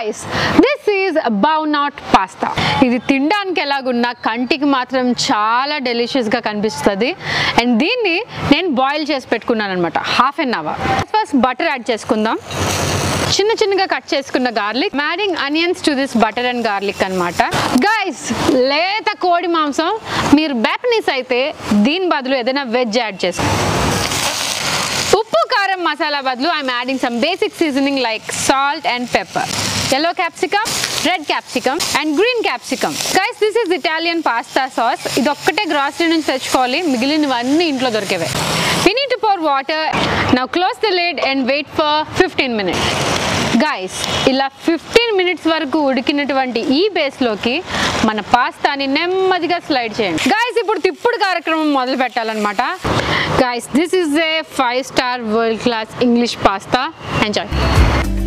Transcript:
guys this is బౌనాట్ pasta ఇది తినడానికి ఎలాగున్నా కంటికి మాత్రం చాలా డెలిషియస్గా కనిపిస్తుంది అండ్ దీన్ని నేను బాయిల్ చేసి పెట్టుకున్నాను అనమాట half an hour first butter add చేసుకుందాం చిన్న చిన్నగా కట్ చేసుకున్న garlic adding onions to this butter and garlic అనమాట గైస్ లేత కోడి మాంసం మీరు బ్యాపనీస్ అయితే దీని బదులు ఏదైనా వెజ్ యాడ్ చేసుకో ఉప్పు కారం మసాలా బదులు I'm adding some basic seasoning like salt and pepper yellow capsicum red capsicum and green capsicum guys this is Italian pasta sauce ఇది ఒక్కటే గ్రాసరీ నుంచి తెచ్చుకోవాలి మిగిలినవన్నీ ఇంట్లో దొరికేవే we need to pour water now close the lid and wait for 15 minutes guys ఇలా fifteen minutes వరకు ఉడికినటువంటి ఈ బేస్లోకి మన పాస్తాని నెమ్మదిగా స్లైడ్ చేయండి గైస్ ఇప్పుడు తిప్పుడు కార్యక్రమం మొదలు పెట్టాలన్నమాట guys this is a five star world class English pasta enjoy